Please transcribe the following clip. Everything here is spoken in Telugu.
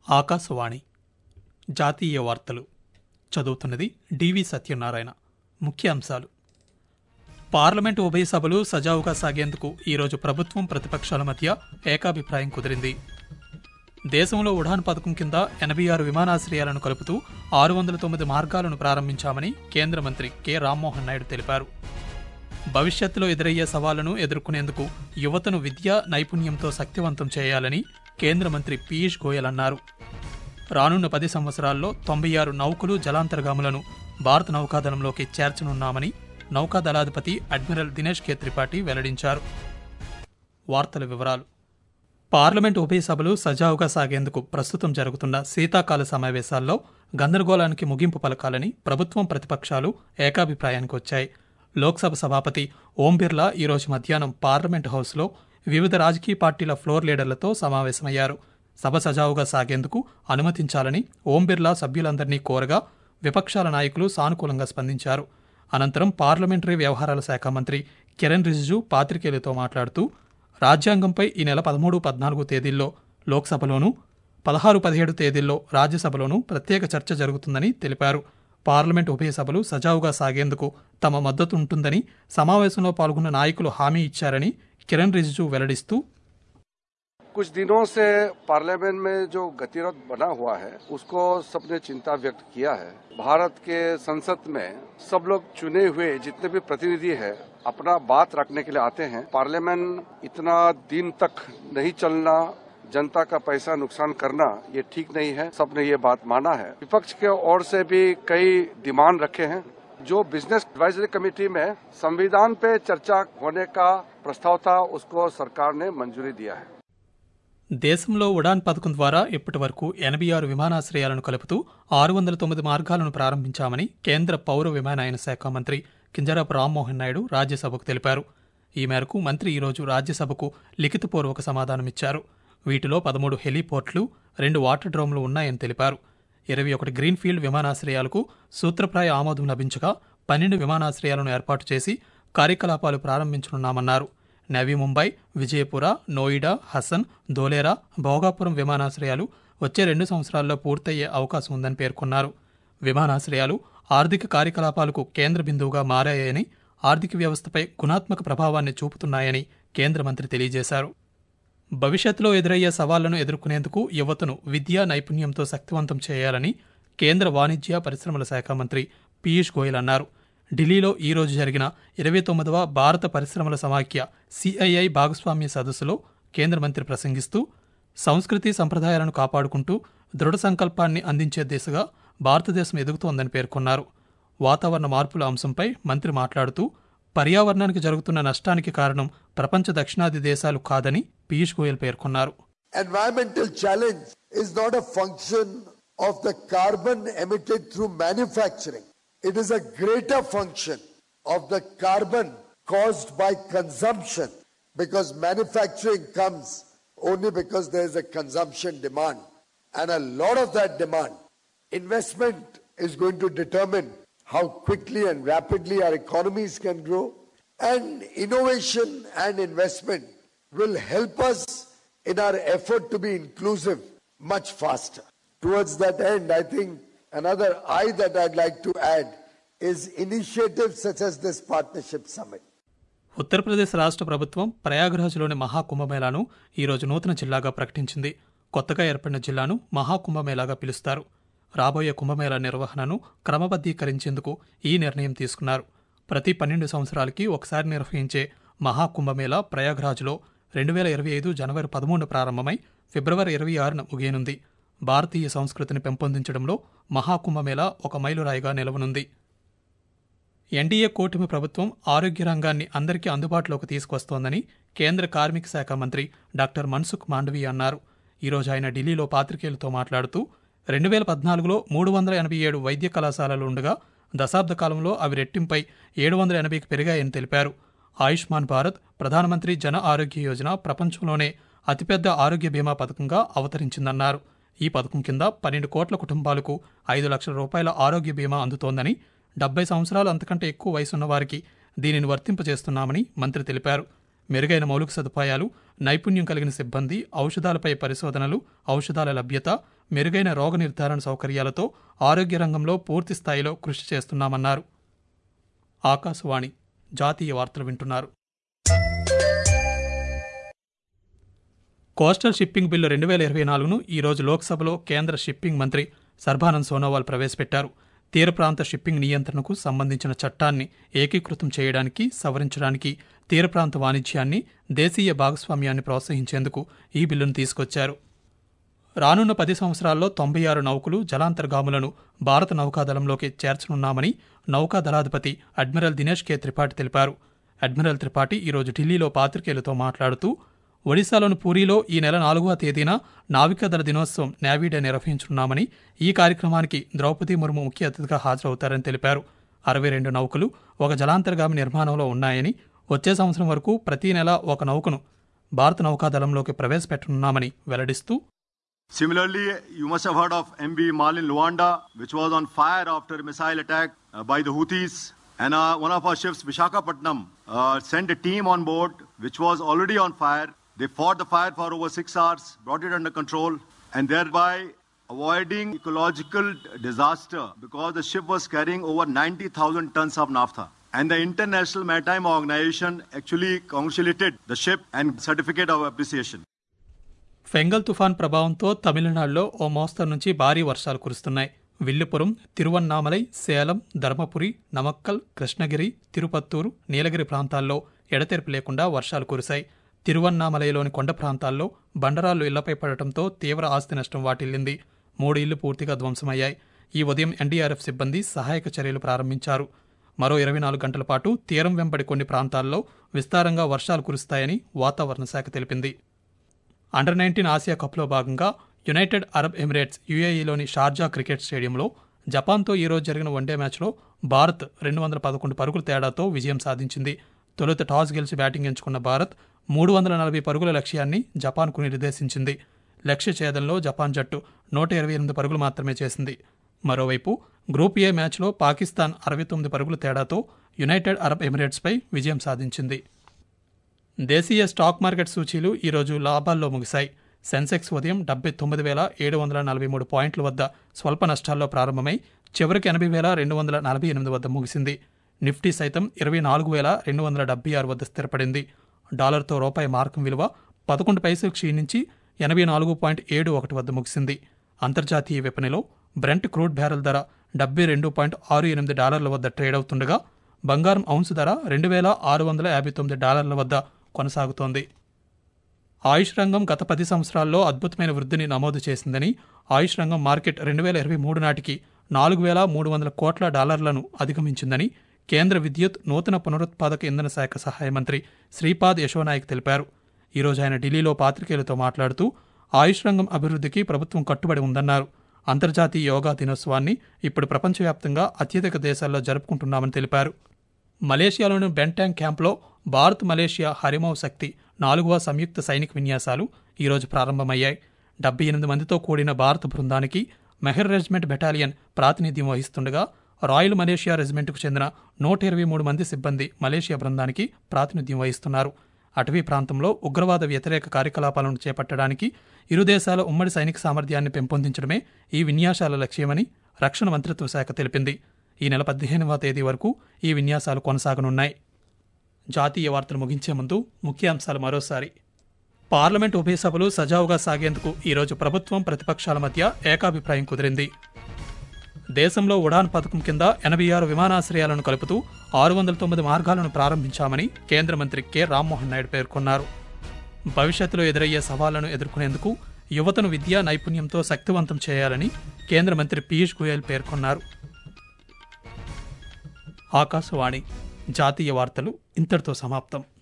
ఆకాశవాణి జాతీయ వార్తలు చదువుతున్నది డివి సత్యనారాయణ ముఖ్య అంశాలు పార్లమెంటు ఉభయ సభలు సజావుగా సాగేందుకు ఈరోజు ప్రభుత్వం ప్రతిపక్షాల మధ్య ఏకాభిప్రాయం కుదిరింది దేశంలో ఉడాన్ పథకం కింద ఎనభై ఆరు విమానాశ్రయాలను కలుపుతూ ఆరు వందల తొమ్మిది మార్గాలను ప్రారంభించామని కేంద్ర మంత్రి కె రామ్మోహన్ నాయుడు తెలిపారు భవిష్యత్తులో ఎదురయ్యే సవాళ్లను ఎదుర్కొనేందుకు యువతను విద్య నైపుణ్యంతో శక్తివంతం చేయాలని కేంద్ర మంత్రి పీయూష్ గోయల్ అన్నారు రానున్న పది సంవత్సరాల్లో తొంభై ఆరు నౌకలు జలాంతర్గాములను భారత నౌకాదళంలోకి చేర్చనున్నామని నౌకాదళాధిపతి అడ్మిరల్ దినేష్ కే త్రిపాఠి వెల్లడించారు వార్తల వివరాలు పార్లమెంటు ఉభయ సభలు సజావుగా సాగేందుకు ప్రస్తుతం జరుగుతున్న శీతాకాల సమావేశాల్లో గందరగోళానికి ముగింపు పలకాలని ప్రభుత్వం ప్రతిపక్షాలు ఏకాభిప్రాయానికి వచ్చాయి లోక్సభ సభాపతి ఓం బిర్లా ఈరోజు మధ్యాహ్నం పార్లమెంటు హౌస్లో వివిధ రాజకీయ పార్టీల ఫ్లోర్ లీడర్లతో సమావేశమయ్యారు సభ సజావుగా సాగేందుకు అనుమతించాలని ఓం బిర్లా సభ్యులందరినీ కోరగా విపక్షాల నాయకులు సానుకూలంగా స్పందించారు అనంతరం పార్లమెంటరీ వ్యవహారాల శాఖ మంత్రి కిరణ్ రిజిజు పాత్రికేయులతో మాట్లాడుతూ రాజ్యాంగంపై ఈ నెల పదమూడు పద్నాలుగు తేదీల్లో లోక్సభలోనూ పదహారు పదిహేడు తేదీల్లో రాజ్యసభలోనూ ప్రత్యేక చర్చ జరుగుతుందని తెలిపారు పార్లమెంట్ ఉభయ సభలు సజావుగా సాగేందుకు తమ మద్దతు ఉంటుందని సమావేశంలో పాల్గొన్న నాయకులు హామీ ఇచ్చారని కిరణ్ రిజిజు వెల్లడిస్తూ कुछ दिनों से पार्लियामेंट में जो गतिरोध बना हुआ है उसको सबने चिंता व्यक्त किया है भारत के संसद में सब लोग चुने हुए जितने भी प्रतिनिधि है अपना बात रखने के लिए आते हैं पार्लियामेंट इतना दिन तक नहीं चलना जनता का पैसा नुकसान करना ये ठीक नहीं है सबने ये बात माना है विपक्ष के ओर से भी कई डिमांड रखे हैं जो बिजनेस एडवाइजरी कमेटी में संविधान पे चर्चा होने का प्रस्ताव था उसको सरकार ने मंजूरी दिया है దేశంలో ఉడాన్ పథకం ద్వారా ఇప్పటి వరకు ఎనభై ఆరు విమానాశ్రయాలను కలుపుతూ ఆరు వందల తొమ్మిది మార్గాలను ప్రారంభించామని కేంద్ర పౌర విమానయాన శాఖ మంత్రి కింజరాపు రామ్మోహన్ నాయుడు రాజ్యసభకు తెలిపారు ఈ మేరకు మంత్రి ఈరోజు రాజ్యసభకు లిఖితపూర్వక సమాధానమిచ్చారు వీటిలో పదమూడు హెలీపోర్ట్లు రెండు వాటర్ డ్రోమ్లు ఉన్నాయని తెలిపారు ఇరవై ఒకటి గ్రీన్ఫీల్డ్ విమానాశ్రయాలకు సూత్రప్రాయ ఆమోదం లభించగా పన్నెండు విమానాశ్రయాలను ఏర్పాటు చేసి కార్యకలాపాలు ప్రారంభించనున్నామన్నారు నవీ ముంబై విజయపుర నోయిడా హసన్ దోలేరా భోగాపురం విమానాశ్రయాలు వచ్చే రెండు సంవత్సరాల్లో పూర్తయ్యే అవకాశం ఉందని పేర్కొన్నారు విమానాశ్రయాలు ఆర్థిక కార్యకలాపాలకు కేంద్ర బిందువుగా మారాయని ఆర్థిక వ్యవస్థపై గుణాత్మక ప్రభావాన్ని చూపుతున్నాయని కేంద్ర మంత్రి తెలియజేశారు భవిష్యత్తులో ఎదురయ్యే సవాళ్లను ఎదుర్కొనేందుకు యువతను విద్యా నైపుణ్యంతో శక్తివంతం చేయాలని కేంద్ర వాణిజ్య పరిశ్రమల శాఖ మంత్రి పీయూష్ గోయల్ అన్నారు ఢిల్లీలో ఈ రోజు జరిగిన ఇరవై తొమ్మిదవ భారత పరిశ్రమల సమాఖ్య సిఐఐ భాగస్వామ్య సదస్సులో కేంద్ర మంత్రి ప్రసంగిస్తూ సంస్కృతి సంప్రదాయాలను కాపాడుకుంటూ దృఢ సంకల్పాన్ని అందించే దిశగా భారతదేశం ఎదుగుతోందని పేర్కొన్నారు వాతావరణ మార్పుల అంశంపై మంత్రి మాట్లాడుతూ పర్యావరణానికి జరుగుతున్న నష్టానికి కారణం ప్రపంచ దక్షిణాది దేశాలు కాదని పీయూష్ గోయల్ పేర్కొన్నారు Environmental challenge is not a function of the carbon emitted through manufacturing. It is a greater function of the carbon caused by consumption because manufacturing comes only because there is a consumption demand. And a lot of that demand, investment is going to determine how quickly and rapidly our economies can grow. And innovation and investment will help us in our effort to be inclusive much faster. Towards that end, I think another I that I'd like to add is initiatives such as this partnership summit. Uttar Pradesh రాష్ట్ర ప్రభుత్వం ప్రయాగ్రాజ్లోని మహాకుంభమేళాను ఈరోజు నూతన జిల్లాగా ప్రకటించింది కొత్తగా ఏర్పడిన జిల్లాను మహాకుంభమేళాగా పిలుస్తారు రాబోయే కుంభమేళా నిర్వహణను క్రమబద్ధీకరించేందుకు ఈ నిర్ణయం తీసుకున్నారు ప్రతి పన్నెండు సంవత్సరాలకి ఒకసారి నిర్వహించే మహాకుంభమేళా ప్రయాగ్రాజ్లో రెండు వేల ఇరవై ఐదు జనవరి పదమూడు ప్రారంభమై ఫిబ్రవరి ఇరవై ఆరున ముగియనుంది భారతీయ సంస్కృతిని పెంపొందించడంలో మహాకుంభమేళా ఒక మైలురాయిగా నిలవనుంది ఎన్డీఏ కూటమి ప్రభుత్వం ఆరోగ్య రంగాన్ని అందరికీ అందుబాటులోకి తీసుకొస్తోందని కేంద్ర కార్మిక శాఖ మంత్రి డాక్టర్ మన్సుఖ్ మాండవీయ అన్నారు ఈరోజు ఆయన ఢిల్లీలో పాత్రికేయులతో మాట్లాడుతూ రెండు వేల పద్నాలుగులో మూడు వందల ఎనభై ఏడు వైద్య కళాశాలలు ఉండగా దశాబ్ద కాలంలో అవి రెట్టింపై ఏడు వందల ఎనభైకి పెరిగాయని తెలిపారు ఆయుష్మాన్ భారత్ ప్రధానమంత్రి జన ఆరోగ్య యోజన ప్రపంచంలోనే అతిపెద్ద ఆరోగ్య బీమా పథకంగా అవతరించిందన్నారు ఈ పథకం కింద పన్నెండు కోట్ల కుటుంబాలకు ఐదు లక్షల రూపాయల ఆరోగ్య బీమా అందుతోందని డెబ్బై సంవత్సరాలు అంతకంటే ఎక్కువ వయసున్న వారికి దీనిని వర్తింపజేస్తున్నామని మంత్రి తెలిపారు మెరుగైన మౌలిక సదుపాయాలు నైపుణ్యం కలిగిన సిబ్బంది ఔషధాలపై పరిశోధనలు ఔషధాల లభ్యత మెరుగైన రోగ నిర్ధారణ సౌకర్యాలతో ఆరోగ్య రంగంలో పూర్తి స్థాయిలో కృషి చేస్తున్నామన్నారు ఆకాశవాణి జాతీయ వార్తలు వింటున్నారు కోస్టల్ షిప్పింగ్ బిల్లు రెండు వేల ఇరవై నాలుగును ఈరోజు లోక్సభలో కేంద్ర షిప్పింగ్ మంత్రి సర్బానంద్ సోనోవాల్ ప్రవేశపెట్టారు తీర ప్రాంత షిప్పింగ్ నియంత్రణకు సంబంధించిన చట్టాన్ని ఏకీకృతం చేయడానికి సవరించడానికి తీర ప్రాంత వాణిజ్యాన్ని దేశీయ భాగస్వామ్యాన్ని ప్రోత్సహించేందుకు ఈ బిల్లును తీసుకొచ్చారు రానున్న పది సంవత్సరాల్లో తొంభై ఆరు నౌకలు జలాంతర్గాములను భారత నౌకాదళంలోకి చేర్చనున్నామని నౌకాదళాధిపతి అడ్మిరల్ దినేష్ కే త్రిపాఠి తెలిపారు అడ్మిరల్ త్రిపాఠి ఈరోజు ఢిల్లీలో పాత్రికేయులతో మాట్లాడుతూ ఒడిశాలోని పూరీలో ఈ నెల నాలుగవ తేదీన నావికాదళ దినోత్సవం నేవీ డే నిర్వహించనున్నామని ఈ కార్యక్రమానికి ద్రౌపది ముర్ము ముఖ్య అతిథిగా హాజరవుతారని తెలిపారు అరవై రెండు నౌకలు ఒక జలాంతర్గామి నిర్మాణంలో ఉన్నాయని వచ్చే సంవత్సరం వరకు ప్రతి నెల ఒక నౌకను భారత నౌకాదళంలోకి ప్రవేశపెట్టనున్నామని వెల్లడిస్తూ Similarly, you must have heard of MV Malin Luanda, which was on fire after a missile attack uh, by the Houthis. And uh, one of our ships, Vishakhapatnam, uh, sent a team on board which was already on fire. They fought the fire for over six hours, brought it under control, and thereby avoiding ecological disaster because the ship was carrying over 90,000 tons of naphtha. And the International Maritime Organization actually congratulated the ship and certificate of appreciation. Fengal తుఫాన్ ప్రభావంతో తమిళనాడులో ఓ మోస్తరు నుంచి భారీ వర్షాలు కురుస్తున్నాయి విల్లుపురం తిరువన్నామలై సేలం ధర్మపురి నమక్కల్ కృష్ణగిరి తిరుపత్తూరు నీలగిరి ప్రాంతాల్లో ఎడతెరిపి లేకుండా వర్షాలు కురిశాయి తిరువన్నామలైలోని కొండ ప్రాంతాల్లో బండరాళ్లు ఇళ్లపై పడటంతో తీవ్ర ఆస్తి నష్టం వాటిల్లింది మూడు ఇళ్లు పూర్తిగా ధ్వంసమయ్యాయి ఈ ఉదయం ఎన్డీఆర్ఎఫ్ సిబ్బంది సహాయక చర్యలు ప్రారంభించారు మరో ఇరవై నాలుగు గంటల పాటు తీరం వెంబడి కొన్ని ప్రాంతాల్లో విస్తారంగా వర్షాలు కురుస్తాయని వాతావరణ శాఖ తెలిపింది అండర్ నైన్టీన్ ఆసియా కప్లో భాగంగా యునైటెడ్ అరబ్ ఎమిరేట్స్ యుఏఈలోని షార్జా క్రికెట్ స్టేడియంలో జపాన్తో ఈరోజు జరిగిన వన్డే మ్యాచ్లో భారత్ రెండు వందల పదకొండు పరుగుల తేడాతో విజయం సాధించింది తొలుత టాస్ గెలిచి బ్యాటింగ్ ఎంచుకున్న భారత్ మూడు వందల నలభై పరుగుల లక్ష్యాన్ని జపాన్కు నిర్దేశించింది లక్ష్య ఛేదంలో జపాన్ జట్టు నూట ఇరవై ఎనిమిది పరుగులు మాత్రమే చేసింది మరోవైపు గ్రూప్ ఏ మ్యాచ్లో పాకిస్తాన్ అరవై తొమ్మిది పరుగుల తేడాతో యునైటెడ్ అరబ్ ఎమిరేట్స్పై విజయం సాధించింది దేశీయ స్టాక్ మార్కెట్ సూచీలు ఈరోజు లాభాల్లో ముగిశాయి సెన్సెక్స్ ఉదయం డెబ్బై తొమ్మిది వేల ఏడు వందల నలభై మూడు పాయింట్ల వద్ద స్వల్ప నష్టాల్లో ప్రారంభమై చివరికి ఎనభై వేల రెండు వందల నలభై ఎనిమిది వద్ద ముగిసింది నిఫ్టీ సైతం ఇరవై నాలుగు వేల రెండు వందల డెబ్బై ఆరు వద్ద స్థిరపడింది డాలర్తో రూపాయి మార్కం విలువ పదకొండు పైసలు క్షీణించి ఎనభై నాలుగు పాయింట్ ఏడు ఒకటి వద్ద ముగిసింది అంతర్జాతీయ విపణిలో బ్రెంట్ క్రూడ్ బ్యారెల్ ధర డెబ్బై రెండు పాయింట్ ఆరు ఎనిమిది డాలర్ల వద్ద ట్రేడ్ అవుతుండగా బంగారం ఔన్స్ ధర రెండు వేల ఆరు వందల యాభై తొమ్మిది డాలర్ల వద్ద కొనసాగుతోంది ఆయుష్ రంగం గత పది సంవత్సరాల్లో అద్భుతమైన వృద్ధిని నమోదు చేసిందని ఆయుష్ రంగం మార్కెట్ రెండు వేల ఇరవై మూడు నాటికి నాలుగు వేల మూడు వందల కోట్ల డాలర్లను అధిగమించిందని కేంద్ర విద్యుత్ నూతన పునరుత్పాదక ఇంధన శాఖ సహాయ మంత్రి శ్రీపాద్ యశోనాయక్ తెలిపారు ఈరోజు ఆయన ఢిల్లీలో పాత్రికేయులతో మాట్లాడుతూ ఆయుష్ రంగం అభివృద్ధికి ప్రభుత్వం కట్టుబడి ఉందన్నారు అంతర్జాతీయ యోగా దినోత్సవాన్ని ఇప్పుడు ప్రపంచవ్యాప్తంగా అత్యధిక దేశాల్లో జరుపుకుంటున్నామని తెలిపారు మలేషియాలోని బెంటాంగ్ క్యాంప్లో భారత్ మలేషియా హరిమౌ శక్తి నాలుగవ సంయుక్త సైనిక విన్యాసాలు ఈరోజు ప్రారంభమయ్యాయి డెబ్బై ఎనిమిది మందితో కూడిన భారత బృందానికి మెహర్ రెజిమెంట్ బెటాలియన్ ప్రాతినిధ్యం వహిస్తుండగా రాయల్ మలేషియా రెజిమెంట్కు చెందిన నూట ఇరవై మూడు మంది సిబ్బంది మలేషియా బృందానికి ప్రాతినిధ్యం వహిస్తున్నారు అటవీ ప్రాంతంలో ఉగ్రవాద వ్యతిరేక కార్యకలాపాలను చేపట్టడానికి ఇరు దేశాల ఉమ్మడి సైనిక సామర్థ్యాన్ని పెంపొందించడమే ఈ విన్యాసాల లక్ష్యమని రక్షణ మంత్రిత్వ శాఖ తెలిపింది ఈ నెల పదిహేనవ తేదీ వరకు ఈ విన్యాసాలు కొనసాగనున్నాయి జాతీయ వార్తలు ముగించే ముందు ముఖ్యాంశాలు మరోసారి పార్లమెంట్ ఉభయ సభలు సజావుగా సాగేందుకు ఈరోజు ప్రభుత్వం ప్రతిపక్షాల మధ్య ఏకాభిప్రాయం కుదిరింది దేశంలో ఉడాన్ పథకం కింద ఎనభై ఆరు విమానాశ్రయాలను కలుపుతూ ఆరు వందల తొమ్మిది మార్గాలను ప్రారంభించామని కేంద్ర మంత్రి కె రామ్మోహన్ నాయుడు పేర్కొన్నారు భవిష్యత్తులో ఎదురయ్యే సవాళ్లను ఎదుర్కొనేందుకు యువతను విద్యా నైపుణ్యంతో శక్తివంతం చేయాలని కేంద్ర మంత్రి పీయూష్ గోయల్ పేర్కొన్నారు ఆకాశవాణి జాతీయ వార్తలు ఇంతటితో సమాప్తం